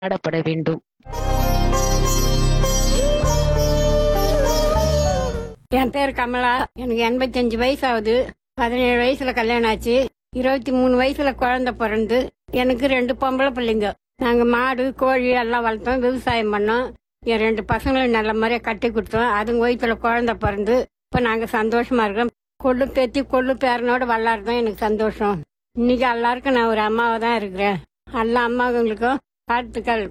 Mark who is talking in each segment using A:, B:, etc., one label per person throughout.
A: கொண்டாடப்பட வேண்டும்
B: என் பேர் கமலா எனக்கு எண்பத்தஞ்சு வயசு ஆகுது பதினேழு வயசுல கல்யாணம் ஆச்சு இருபத்தி மூணு வயசுல குழந்தை பிறந்து எனக்கு ரெண்டு பொம்பளை பிள்ளைங்க நாங்க மாடு கோழி எல்லாம் வளர்த்தோம் விவசாயம் பண்ணோம் என் ரெண்டு பசங்களும் நல்ல மாதிரியா கட்டி கொடுத்தோம் அதுங்க வயிற்றுல குழந்தை பிறந்து இப்ப நாங்க சந்தோஷமா இருக்கோம் கொள்ளு பேத்தி கொள்ளு பேரனோட வளர்றதும் எனக்கு சந்தோஷம் இன்னைக்கு எல்லாருக்கும் நான் ஒரு அம்மாவா தான் இருக்கிறேன் எல்லா அம்மாவுங்களுக்கும் வாழ்த்துக்கள்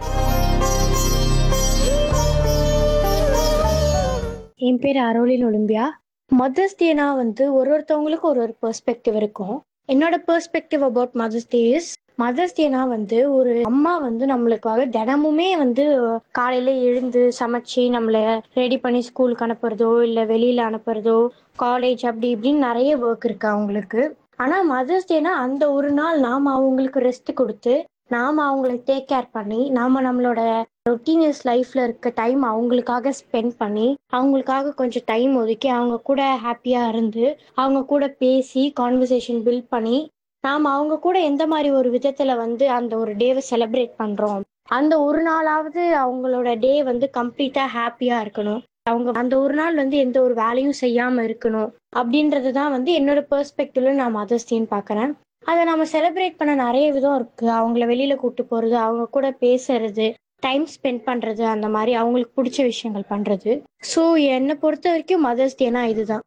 C: என் பேர் அரோலின் ஒலிம்பியா மதர்ஸ் டேனா வந்து ஒரு ஒருத்தவங்களுக்கு ஒரு ஒரு பெர்ஸ்பெக்டிவ் இருக்கும் என்னோட perspective about mother's day is mother's டேனா வந்து ஒரு அம்மா வந்து நம்மளுக்காக தினமுமே வந்து காலையில எழுந்து சமைச்சு நம்மளை ரெடி பண்ணி ஸ்கூலுக்கு அனுப்புறதோ இல்லை வெளியில அனுப்புறதோ காலேஜ் அப்படி இப்படின்னு நிறைய ஒர்க் இருக்கு அவங்களுக்கு ஆனா மதர்ஸ் டேனா அந்த ஒரு நாள் நாம அவங்களுக்கு ரெஸ்ட் கொடுத்து நாம அவங்களை டேக் கேர் பண்ணி நாம நம்மளோட ரொட்டீனியஸ் லைஃப்ல இருக்க டைம் அவங்களுக்காக ஸ்பெண்ட் பண்ணி அவங்களுக்காக கொஞ்சம் டைம் ஒதுக்கி அவங்க கூட ஹாப்பியா இருந்து அவங்க கூட பேசி கான்வர்சேஷன் பில்ட் பண்ணி நாம அவங்க கூட எந்த மாதிரி ஒரு விதத்துல வந்து அந்த ஒரு டேவை செலிப்ரேட் பண்றோம் அந்த ஒரு நாளாவது அவங்களோட டே வந்து கம்ப்ளீட்டா ஹாப்பியா இருக்கணும் அவங்க அந்த ஒரு நாள் வந்து எந்த ஒரு வேலையும் செய்யாம இருக்கணும் அப்படின்றது தான் வந்து என்னோட பெர்ஸ்பெக்டிவ்ல நான் மதர்ஸ் டேன்னு பாக்குறேன் அதை நம்ம செலிப்ரேட் பண்ண நிறைய விதம் இருக்கு அவங்கள வெளியில கூட்டு போறது அவங்க கூட பேசுறது டைம் ஸ்பெண்ட் பண்றது அந்த மாதிரி அவங்களுக்கு பிடிச்ச விஷயங்கள் பண்றது ஸோ என்னை பொறுத்த வரைக்கும் மதர்ஸ் டேனா இதுதான்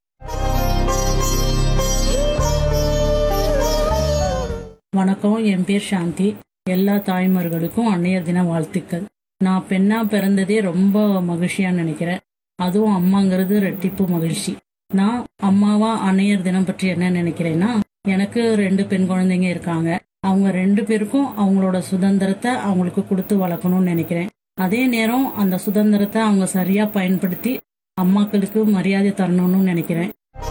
D: வணக்கம் என் பேர் சாந்தி எல்லா தாய்மார்களுக்கும் அன்னையர் தின வாழ்த்துக்கள் நான் பெண்ணா பிறந்ததே ரொம்ப மகிழ்ச்சியா நினைக்கிறேன் அதுவும் அம்மாங்கிறது ரெட்டிப்பு மகிழ்ச்சி நான் அம்மாவா அன்னையர் தினம் பற்றி என்ன நினைக்கிறேன்னா எனக்கு ரெண்டு பெண் குழந்தைங்க இருக்காங்க அவங்க ரெண்டு பேருக்கும் அவங்களோட சுதந்திரத்தை அவங்களுக்கு கொடுத்து வளர்க்கணும்னு நினைக்கிறேன் அதே நேரம் அந்த சுதந்திரத்தை அவங்க சரியா பயன்படுத்தி அம்மாக்களுக்கு மரியாதை தரணும்னு நினைக்கிறேன்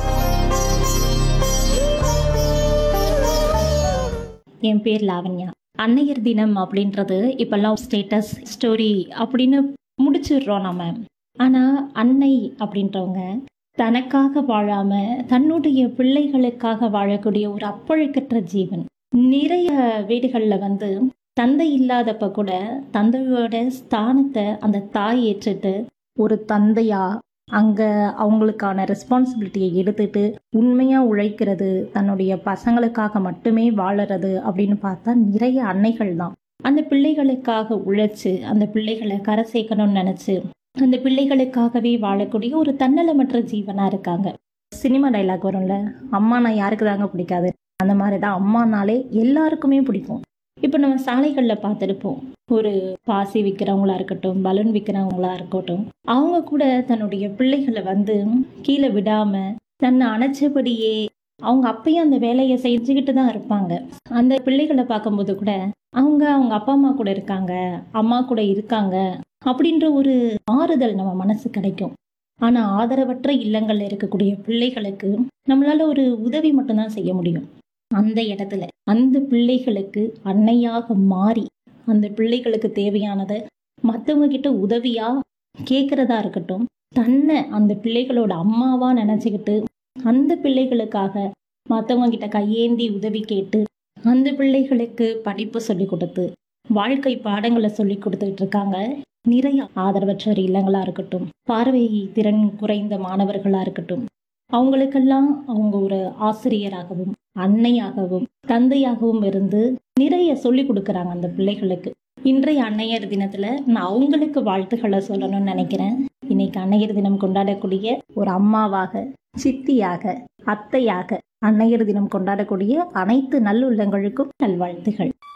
E: என் பேர் லாவண்யா அன்னையர் தினம் அப்படின்றது இப்பெல்லாம் ஸ்டேட்டஸ் ஸ்டோரி அப்படின்னு முடிச்சிடுறோம் நம்ம ஆனால் அன்னை அப்படின்றவங்க தனக்காக வாழாம தன்னுடைய பிள்ளைகளுக்காக வாழக்கூடிய ஒரு அப்பழுக்கற்ற ஜீவன் நிறைய வீடுகளில் வந்து தந்தை இல்லாதப்ப கூட தந்தையோட ஸ்தானத்தை அந்த தாய் ஏற்றுட்டு ஒரு தந்தையா அங்க அவங்களுக்கான ரெஸ்பான்சிபிலிட்டியை எடுத்துட்டு உண்மையா உழைக்கிறது தன்னுடைய பசங்களுக்காக மட்டுமே வாழறது அப்படின்னு பார்த்தா நிறைய அன்னைகள் தான் அந்த பிள்ளைகளுக்காக உழைச்சு அந்த பிள்ளைகளை கரை சேர்க்கணும்னு நினைச்சு அந்த பிள்ளைகளுக்காகவே வாழக்கூடிய ஒரு தன்னலமற்ற ஜீவனா இருக்காங்க சினிமா டைலாக் வரும்ல அம்மா நான் யாருக்கு தாங்க பிடிக்காது அந்த மாதிரி தான் அம்மானாலே எல்லாருக்குமே பிடிக்கும் இப்போ நம்ம சாலைகளில் பார்த்துருப்போம் ஒரு பாசி விற்கிறவங்களா இருக்கட்டும் பலூன் விற்கிறவங்களா இருக்கட்டும் அவங்க கூட தன்னுடைய பிள்ளைகளை வந்து கீழே விடாம தன்னை அணைச்சபடியே அவங்க அப்பயும் அந்த வேலையை செஞ்சுக்கிட்டு தான் இருப்பாங்க அந்த பிள்ளைகளை பார்க்கும்போது கூட அவங்க அவங்க அப்பா அம்மா கூட இருக்காங்க அம்மா கூட இருக்காங்க அப்படின்ற ஒரு ஆறுதல் நம்ம மனசு கிடைக்கும் ஆனா ஆதரவற்ற இல்லங்கள்ல இருக்கக்கூடிய பிள்ளைகளுக்கு நம்மளால ஒரு உதவி மட்டும்தான் செய்ய முடியும் அந்த இடத்துல அந்த பிள்ளைகளுக்கு அன்னையாக மாறி அந்த பிள்ளைகளுக்கு தேவையானதை மற்றவங்க கிட்ட உதவியா கேட்கறதா இருக்கட்டும் தன்னை அந்த பிள்ளைகளோட அம்மாவா நினைச்சுக்கிட்டு அந்த பிள்ளைகளுக்காக மற்றவங்க கிட்ட கையேந்தி உதவி கேட்டு அந்த பிள்ளைகளுக்கு படிப்பு சொல்லி கொடுத்து வாழ்க்கை பாடங்களை சொல்லி கொடுத்துட்டு இருக்காங்க நிறைய ஆதரவற்ற இல்லங்களா இருக்கட்டும் பார்வை திறன் குறைந்த மாணவர்களா இருக்கட்டும் அவங்களுக்கெல்லாம் அவங்க ஒரு ஆசிரியராகவும் அன்னையாகவும் தந்தையாகவும் இருந்து நிறைய சொல்லி கொடுக்கறாங்க அந்த பிள்ளைகளுக்கு இன்றைய அன்னையர் தினத்துல நான் அவங்களுக்கு வாழ்த்துக்களை சொல்லணும்னு நினைக்கிறேன் இன்னைக்கு அன்னையர் தினம் கொண்டாடக்கூடிய ஒரு அம்மாவாக சித்தியாக அத்தையாக அன்னையர் தினம் கொண்டாடக்கூடிய அனைத்து நல்லுள்ளங்களுக்கும் நல்வாழ்த்துகள்